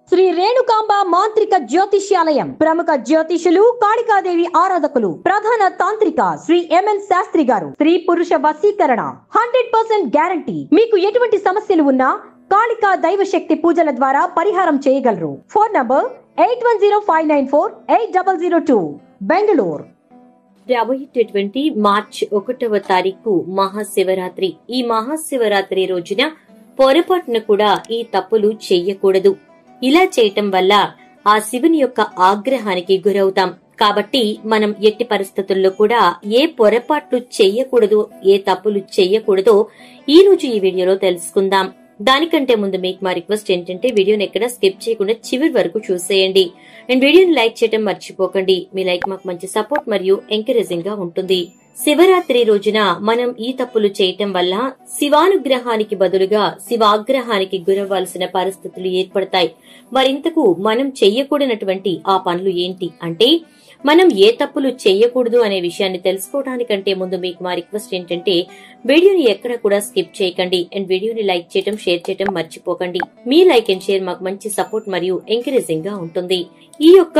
శ్రీ రేణుకాంబ మాంత్రిక జ్యోతిష్యాలయం ప్రముఖ జ్యోతిషులు కాళికాదేవి ఆరాధకులు ప్రధాన తాంత్రిక శ్రీ ఎంఎన్ శాస్త్రి గారు స్త్రీ పురుష వశీకరణ హండ్రెడ్ పర్సెంట్ గ్యారంటీ మీకు ఎటువంటి సమస్యలు ఉన్నా కాళికా దైవ శక్తి పూజల ద్వారా పరిహారం చేయగలరు phone number eight one zero five nine four eight double zero two Bengaluru రాబోయేటటువంటి మార్చ్ ఒకటవ తారీఖు మహాశివరాత్రి ఈ మహాశివరాత్రి రోజున పొరపాటున కూడా ఈ తప్పులు చెయ్యకూడదు ఇలా చేయటం వల్ల ఆ శివుని యొక్క ఆగ్రహానికి గురవుతాం కాబట్టి మనం ఎట్టి పరిస్థితుల్లో కూడా ఏ పొరపాట్లు చెయ్యకూడదు ఏ తప్పులు చెయ్యకూడదో ఈ రోజు ఈ వీడియోలో తెలుసుకుందాం దానికంటే ముందు మీకు మా రిక్వెస్ట్ ఏంటంటే వీడియోని ఎక్కడ స్కిప్ చేయకుండా చివరి వరకు చూసేయండి అండ్ వీడియోని లైక్ చేయడం మర్చిపోకండి మీ లైక్ మాకు మంచి సపోర్ట్ మరియు ఎంకరేజింగ్ గా ఉంటుంది శివరాత్రి రోజున మనం ఈ తప్పులు చేయటం వల్ల శివానుగ్రహానికి బదులుగా శివాగ్రహానికి గురవ్వాల్సిన పరిస్థితులు ఏర్పడతాయి మరింతకు మనం చెయ్యకూడనటువంటి ఆ పనులు ఏంటి అంటే మనం ఏ తప్పులు చేయకూడదు అనే విషయాన్ని తెలుసుకోవడానికంటే ముందు మీకు మా రిక్వెస్ట్ ఏంటంటే వీడియోని ఎక్కడ కూడా స్కిప్ చేయకండి అండ్ వీడియోని లైక్ చేయడం షేర్ చేయడం మర్చిపోకండి మీ లైక్ అండ్ షేర్ మాకు మంచి సపోర్ట్ మరియు ఎంకరేజింగ్ గా ఉంటుంది ఈ యొక్క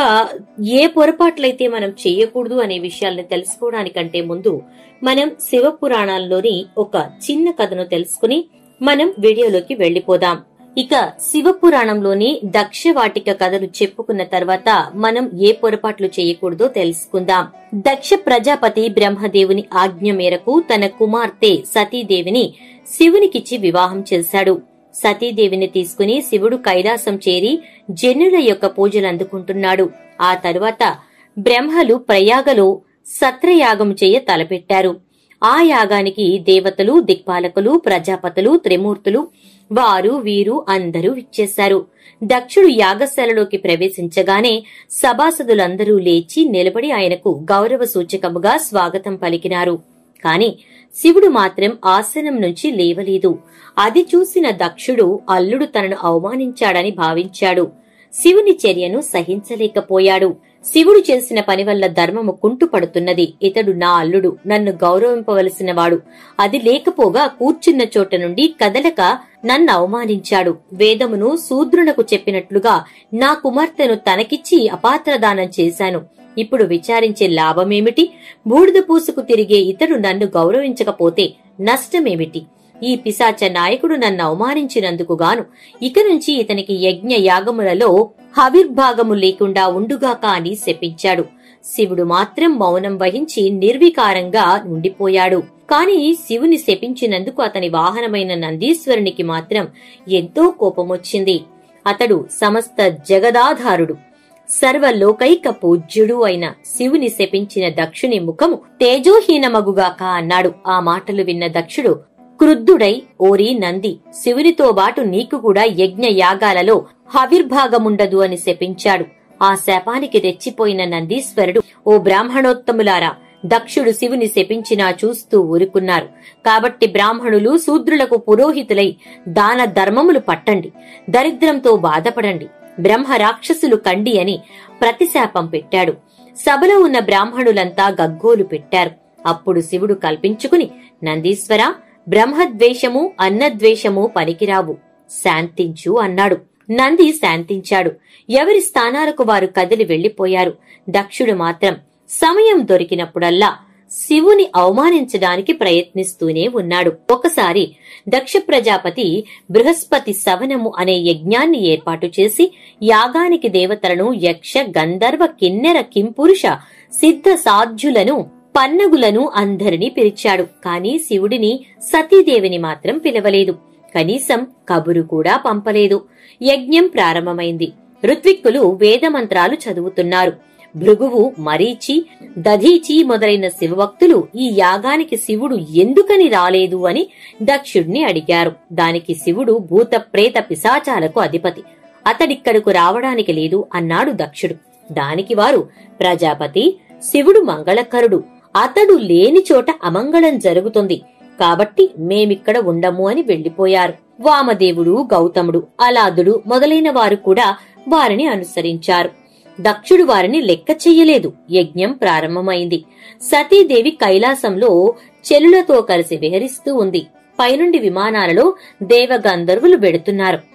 ఏ పొరపాట్లయితే మనం చేయకూడదు అనే విషయాల్ని తెలుసుకోవడానికంటే ముందు మనం శివ పురాణాల్లోని ఒక చిన్న కథను తెలుసుకుని మనం వీడియోలోకి వెళ్లిపోదాం ఇక శివ పురాణంలోని దక్ష వాటిక కథను చెప్పుకున్న తర్వాత మనం ఏ పొరపాట్లు చేయకూడదో తెలుసుకుందాం దక్ష ప్రజాపతి బ్రహ్మదేవుని ఆజ్ఞ మేరకు తన కుమార్తె సతీదేవిని శివునికిచ్చి వివాహం చేశాడు సతీదేవిని తీసుకుని శివుడు కైలాసం చేరి జనుల యొక్క పూజలు అందుకుంటున్నాడు ఆ తరువాత బ్రహ్మలు ప్రయాగలో సత్రయాగం చేయ తలపెట్టారు ఆ యాగానికి దేవతలు దిక్పాలకులు ప్రజాపతులు త్రిమూర్తులు వారు వీరు అందరూ ఇచ్చేశారు దక్షుడు యాగశాలలోకి ప్రవేశించగానే సభాసదులందరూ లేచి నిలబడి ఆయనకు గౌరవ సూచకముగా స్వాగతం పలికినారు కాని శివుడు మాత్రం ఆసనం నుంచి లేవలేదు అది చూసిన దక్షుడు అల్లుడు తనను అవమానించాడని భావించాడు శివుని చర్యను సహించలేకపోయాడు శివుడు చేసిన పని వల్ల ధర్మము కుంటుపడుతున్నది ఇతడు నా అల్లుడు నన్ను గౌరవింపవలసిన వాడు అది లేకపోగా కూర్చున్న చోట నుండి కదలక నన్ను అవమానించాడు వేదమును శూద్రునకు చెప్పినట్లుగా నా కుమార్తెను తనకిచ్చి అపాత్రదానం చేశాను ఇప్పుడు విచారించే లాభమేమిటి బూడిద పూసుకు తిరిగే ఇతడు నన్ను గౌరవించకపోతే నష్టమేమిటి ఈ పిశాచ నాయకుడు నన్ను అవమానించినందుకు గాను ఇక నుంచి ఇతనికి యజ్ఞ యాగములలో హవిర్భాగము లేకుండా ఉండుగాక అని శపించాడు శివుడు మాత్రం మౌనం వహించి నిర్వికారంగా ఉండిపోయాడు కాని శివుని శపించినందుకు అతని వాహనమైన నందీశ్వరునికి మాత్రం ఎంతో కోపమొచ్చింది అతడు సమస్త జగదాధారుడు సర్వలోకైక పూజ్యుడు అయిన శివుని శపించిన దక్షుని ముఖము తేజోహీనమగుగాక అన్నాడు ఆ మాటలు విన్న దక్షుడు క్రుద్ధుడై ఓరి నంది శివునితో బాటు నీకు కూడా యజ్ఞ యాగాలలో హవిర్భాగముండదు అని శపించాడు ఆ శాపానికి రెచ్చిపోయిన నందీశ్వరుడు ఓ బ్రాహ్మణోత్తములారా దక్షుడు శివుని శపించినా చూస్తూ ఊరుకున్నారు కాబట్టి బ్రాహ్మణులు శూద్రులకు పురోహితులై దాన ధర్మములు పట్టండి దరిద్రంతో బాధపడండి బ్రహ్మ రాక్షసులు కండి అని ప్రతిశాపం పెట్టాడు సభలో ఉన్న బ్రాహ్మణులంతా గగ్గోలు పెట్టారు అప్పుడు శివుడు కల్పించుకుని నందీశ్వర బ్రహ్మద్వేషము అన్నద్వేషము పనికిరావు శాంతించు అన్నాడు నంది శాంతించాడు ఎవరి స్థానాలకు వారు కదిలి వెళ్లిపోయారు దక్షుడు మాత్రం సమయం దొరికినప్పుడల్లా శివుని అవమానించడానికి ప్రయత్నిస్తూనే ఉన్నాడు ఒకసారి దక్ష ప్రజాపతి బృహస్పతి సవనము అనే యజ్ఞాన్ని ఏర్పాటు చేసి యాగానికి దేవతలను యక్ష గంధర్వ కిన్నెర కింపురుష సిద్ధ సాధ్యులను పన్నగులను అందరినీ పిలిచాడు కాని శివుడిని సతీదేవిని మాత్రం పిలవలేదు కనీసం కబురు కూడా పంపలేదు యజ్ఞం ప్రారంభమైంది ఋత్విక్కులు వేదమంత్రాలు చదువుతున్నారు భృగువు మరీచి దధీచి మొదలైన శివభక్తులు ఈ యాగానికి శివుడు ఎందుకని రాలేదు అని దక్షుడిని అడిగారు దానికి శివుడు భూత ప్రేత పిశాచాలకు అధిపతి అతడిక్కడకు రావడానికి లేదు అన్నాడు దక్షుడు దానికి వారు ప్రజాపతి శివుడు మంగళకరుడు అతడు లేని చోట అమంగళం జరుగుతుంది కాబట్టి మేమిక్కడ ఉండము అని వెళ్లిపోయారు వామదేవుడు గౌతముడు అలాదుడు మొదలైన వారు కూడా వారిని అనుసరించారు దక్షుడు వారిని లెక్క చెయ్యలేదు యజ్ఞం ప్రారంభమైంది సతీదేవి కైలాసంలో చెలులతో కలిసి విహరిస్తూ ఉంది పైనుండి విమానాలలో దేవగంధర్వులు వెడుతున్నారు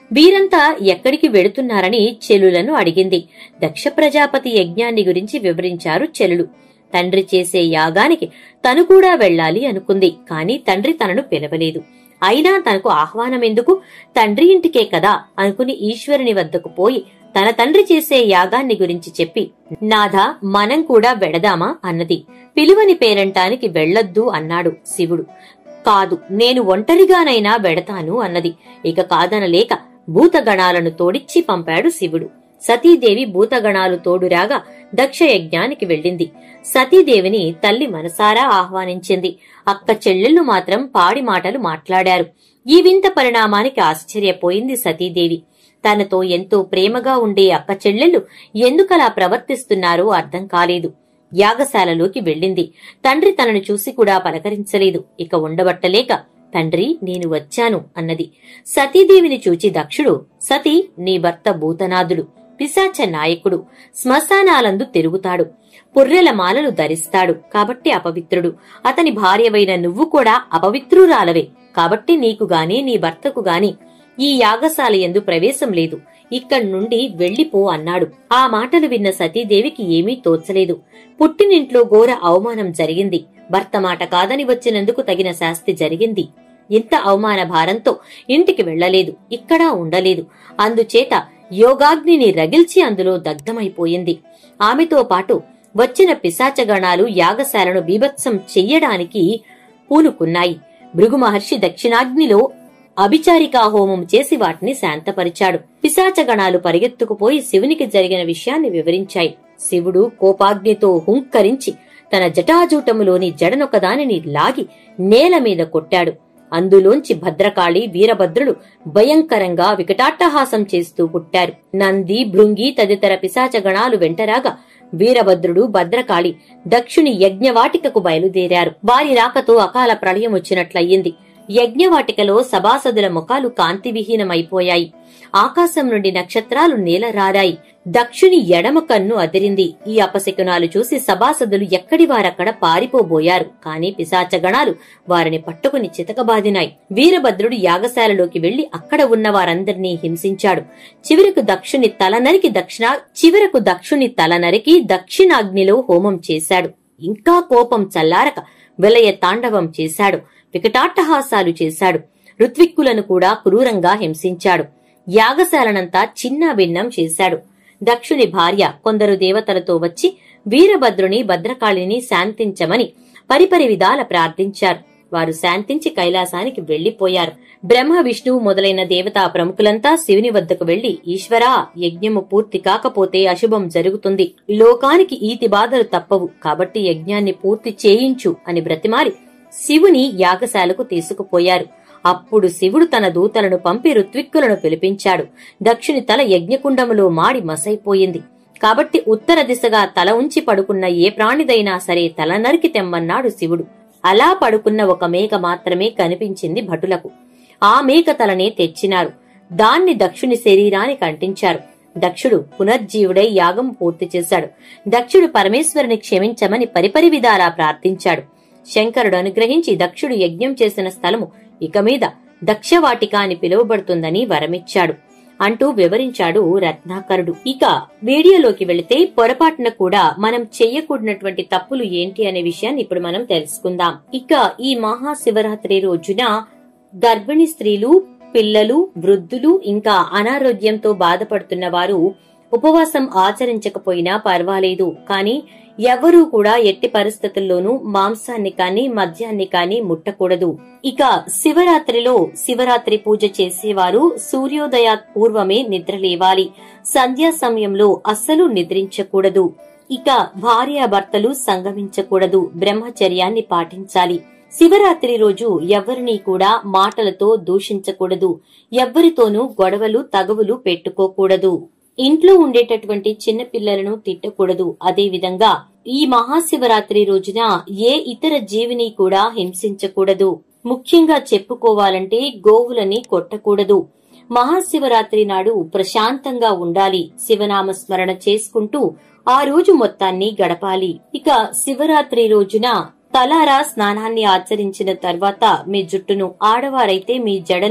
వీరంతా ఎక్కడికి వెడుతున్నారని చెలులను అడిగింది దక్ష ప్రజాపతి యజ్ఞాన్ని గురించి వివరించారు చెలులు తండ్రి చేసే యాగానికి తను కూడా వెళ్ళాలి అనుకుంది కాని తండ్రి తనను పిలవలేదు అయినా తనకు ఆహ్వానం ఎందుకు తండ్రి ఇంటికే కదా అనుకుని ఈశ్వరుని వద్దకు పోయి తన తండ్రి చేసే యాగాన్ని గురించి చెప్పి నాథా మనం కూడా వెడదామా అన్నది పిలువని పేరంటానికి వెళ్ళొద్దు అన్నాడు శివుడు కాదు నేను ఒంటరిగానైనా వెడతాను అన్నది ఇక కాదనలేక భూతగణాలను తోడిచ్చి పంపాడు శివుడు సతీదేవి భూతగణాలు తోడురాగా దక్ష యజ్ఞానికి వెళ్ళింది సతీదేవిని తల్లి మనసారా ఆహ్వానించింది అక్క చెల్లెళ్ళు మాత్రం పాడి మాటలు మాట్లాడారు ఈ వింత పరిణామానికి ఆశ్చర్యపోయింది సతీదేవి తనతో ఎంతో ప్రేమగా ఉండే అక్క చెల్లెళ్ళు ఎందుకలా ప్రవర్తిస్తున్నారో అర్థం కాలేదు యాగశాలలోకి వెళ్ళింది తండ్రి తనను చూసి కూడా పలకరించలేదు ఇక ఉండబట్టలేక తండ్రి నేను వచ్చాను అన్నది సతీదేవిని చూచి దక్షుడు సతీ నీ భర్త భూతనాథుడు పిశాచ నాయకుడు శ్మశానాలందు తిరుగుతాడు పుర్రెల మాలలు ధరిస్తాడు కాబట్టి అపవిత్రుడు అతని భార్యవైన నువ్వు కూడా అపవిత్రురాలవే కాబట్టి నీకు గాని నీ భర్తకు గాని ఈ యాగశాల ఎందు ప్రవేశం లేదు ఇక్కడి నుండి వెళ్లిపో అన్నాడు ఆ మాటలు విన్న సతీదేవికి ఏమీ తోచలేదు పుట్టినింట్లో ఘోర అవమానం జరిగింది భర్త మాట కాదని వచ్చినందుకు తగిన శాస్తి జరిగింది ఇంత అవమాన భారంతో ఇంటికి వెళ్లలేదు ఇక్కడా ఉండలేదు అందుచేత యోగాగ్నిని రగిల్చి అందులో దగ్ధమైపోయింది ఆమెతో పాటు వచ్చిన పిశాచగణాలు యాగశాలను బీభత్సం చెయ్యడానికి పూనుకున్నాయి భృగు మహర్షి దక్షిణాగ్నిలో అభిచారికా హోమం చేసి వాటిని శాంతపరిచాడు పిశాచగణాలు పరిగెత్తుకుపోయి శివునికి జరిగిన విషయాన్ని వివరించాయి శివుడు కోపాగ్నితో హుంకరించి తన జటాజూటములోని జడనొకదానిని లాగి నేల మీద కొట్టాడు అందులోంచి భద్రకాళి వీరభద్రుడు భయంకరంగా వికటాట్టహాసం చేస్తూ పుట్టారు నంది భృంగి తదితర పిశాచగణాలు వెంటరాగా వీరభద్రుడు భద్రకాళి దక్షుని యజ్ఞవాటికకు బయలుదేరారు వారి రాకతో అకాల ప్రళయం వచ్చినట్లయింది యజ్ఞవాటికలో సభాసదుల ముఖాలు కాంతివిహీనమైపోయాయి ఆకాశం నుండి నక్షత్రాలు నేలరారాయి దక్షుని ఎడమ కన్ను అదిరింది ఈ అపశకునాలు చూసి సభాసదులు ఎక్కడి వారక్కడ పారిపోబోయారు కాని పిశాచగణాలు వారిని పట్టుకుని చితకబాదినాయి వీరభద్రుడు యాగశాలలోకి వెళ్లి అక్కడ ఉన్న వారందరినీ హింసించాడు చివరకు దక్షుని తల నరికి దక్షిణ చివరకు దక్షుని తల నరికి దక్షిణాగ్నిలో హోమం చేశాడు ఇంకా కోపం చల్లారక విలయ తాండవం చేశాడు వికటాట్టహాసాలు చేశాడు ఋత్విక్కులను కూడా క్రూరంగా హింసించాడు యాగశాలనంతా చిన్న భిన్నం చేశాడు దక్షుని భార్య కొందరు దేవతలతో వచ్చి వీరభద్రుని భద్రకాళిని శాంతించమని పరిపరి విధాల ప్రార్థించారు వారు శాంతించి కైలాసానికి వెళ్లిపోయారు బ్రహ్మ విష్ణువు మొదలైన దేవతా ప్రముఖులంతా శివుని వద్దకు వెళ్లి ఈశ్వరా యజ్ఞము పూర్తి కాకపోతే అశుభం జరుగుతుంది లోకానికి ఈతి బాధలు తప్పవు కాబట్టి యజ్ఞాన్ని పూర్తి చేయించు అని బ్రతిమారి శివుని యాగశాలకు తీసుకుపోయారు అప్పుడు శివుడు తన దూతలను పంపి ఋత్విక్కులను పిలిపించాడు దక్షుని తల యజ్ఞకుండములో మాడి మసైపోయింది కాబట్టి ఉత్తర దిశగా తల ఉంచి పడుకున్న ఏ ప్రాణిదైనా సరే తల నరికి తెమ్మన్నాడు శివుడు అలా పడుకున్న ఒక మేక మాత్రమే కనిపించింది భటులకు ఆ మేక తలనే తెచ్చినారు దాన్ని దక్షుని శరీరానికి అంటించారు దక్షుడు పునర్జీవుడై యాగం పూర్తి చేశాడు దక్షుడు పరమేశ్వరుని క్షమించమని పరిపరి విధాలా ప్రార్థించాడు శంకరుడు అనుగ్రహించి దక్షుడు యజ్ఞం చేసిన స్థలము ఇక మీద దక్షవాటిక అని పిలువబడుతుందని వరమిచ్చాడు అంటూ వివరించాడు రత్నాకరుడు ఇక వీడియోలోకి వెళితే పొరపాటున కూడా మనం చెయ్యకూడనటువంటి తప్పులు ఏంటి అనే విషయాన్ని ఇప్పుడు మనం తెలుసుకుందాం ఇక ఈ మహాశివరాత్రి రోజున గర్భిణీ స్త్రీలు పిల్లలు వృద్ధులు ఇంకా అనారోగ్యంతో బాధపడుతున్న వారు ఉపవాసం ఆచరించకపోయినా పర్వాలేదు కానీ ఎవరూ కూడా ఎట్టి పరిస్థితుల్లోనూ మాంసాన్ని కాని మద్యాన్ని కాని ముట్టకూడదు ఇక శివరాత్రిలో శివరాత్రి పూజ చేసేవారు సూర్యోదయ పూర్వమే నిద్రలేవాలి సంధ్యా సమయంలో అస్సలు నిద్రించకూడదు ఇక భార్యాభర్తలు సంగమించకూడదు బ్రహ్మచర్యాన్ని పాటించాలి శివరాత్రి రోజు ఎవరినీ కూడా మాటలతో దూషించకూడదు ఎవ్వరితోనూ గొడవలు తగవులు పెట్టుకోకూడదు ఇంట్లో ఉండేటటువంటి చిన్న పిల్లలను తిట్టకూడదు అదే విధంగా ఈ మహాశివరాత్రి రోజున ఏ ఇతర జీవిని కూడా హింసించకూడదు ముఖ్యంగా చెప్పుకోవాలంటే గోవులని కొట్టకూడదు మహాశివరాత్రి నాడు ప్రశాంతంగా ఉండాలి శివనామ స్మరణ చేసుకుంటూ ఆ రోజు మొత్తాన్ని గడపాలి ఇక శివరాత్రి రోజున తలారా స్నానాన్ని ఆచరించిన తర్వాత మీ జుట్టును ఆడవారైతే మీ జడను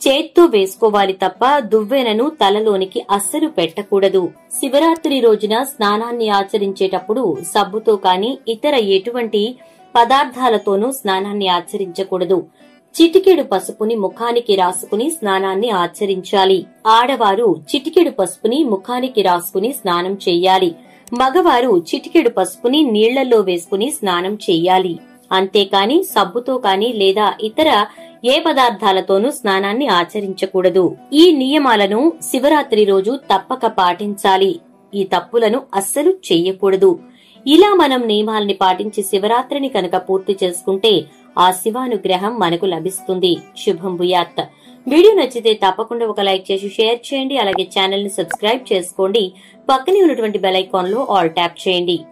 చేత్తో వేసుకోవాలి తప్ప దువ్వెనను తలలోనికి అస్సలు పెట్టకూడదు శివరాత్రి రోజున స్నానాన్ని ఆచరించేటప్పుడు సబ్బుతో కాని ఇతర ఎటువంటి పదార్థాలతోనూ స్నానాన్ని ఆచరించకూడదు చిటికెడు పసుపుని ముఖానికి రాసుకుని స్నానాన్ని ఆచరించాలి ఆడవారు చిటికెడు పసుపుని ముఖానికి రాసుకుని స్నానం చెయ్యాలి మగవారు చిటికెడు పసుపుని నీళ్లలో వేసుకుని స్నానం చెయ్యాలి అంతేకాని సబ్బుతో కాని లేదా ఇతర ఏ పదార్థాలతోనూ స్నానాన్ని ఆచరించకూడదు ఈ నియమాలను శివరాత్రి రోజు తప్పక పాటించాలి ఈ తప్పులను అస్సలు చెయ్యకూడదు ఇలా మనం నియమాల్ని పాటించి శివరాత్రిని కనుక పూర్తి చేసుకుంటే ఆ శివానుగ్రహం మనకు లభిస్తుంది శుభం భూయాత్ వీడియో నచ్చితే తప్పకుండా ఒక లైక్ చేసి షేర్ చేయండి అలాగే ఛానల్ ని సబ్స్క్రైబ్ చేసుకోండి పక్కనే ఉన్నటువంటి బెల్ ఐకాన్ లో ఆల్ ట్యాప్ చేయండి